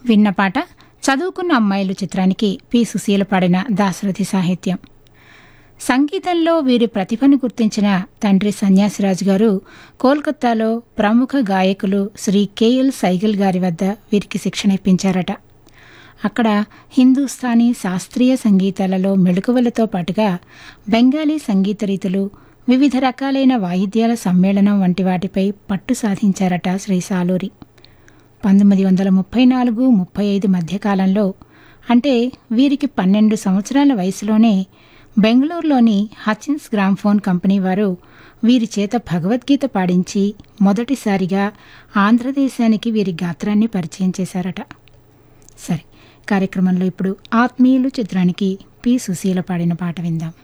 విన్న పాట చదువుకున్న అమ్మాయిలు చిత్రానికి పి సుశీల పాడిన దాశరథి సాహిత్యం సంగీతంలో వీరి ప్రతిభను గుర్తించిన తండ్రి సన్యాసిరాజు గారు కోల్కతాలో ప్రముఖ గాయకులు శ్రీ కేఎల్ సైగల్ గారి వద్ద వీరికి శిక్షణ ఇప్పించారట అక్కడ హిందూస్థానీ శాస్త్రీయ సంగీతాలలో మెళుకువలతో పాటుగా బెంగాలీ సంగీత రీతులు వివిధ రకాలైన వాయిద్యాల సమ్మేళనం వంటి వాటిపై పట్టు సాధించారట శ్రీ సాలూరి పంతొమ్మిది వందల ముప్పై నాలుగు ముప్పై ఐదు మధ్యకాలంలో అంటే వీరికి పన్నెండు సంవత్సరాల వయసులోనే బెంగళూరులోని హచిన్స్ గ్రామ్ఫోన్ కంపెనీ వారు వీరి చేత భగవద్గీత పాడించి మొదటిసారిగా ఆంధ్రదేశానికి వీరి గాత్రాన్ని పరిచయం చేశారట సరే కార్యక్రమంలో ఇప్పుడు ఆత్మీయులు చిత్రానికి పి సుశీల పాడిన పాట విందాం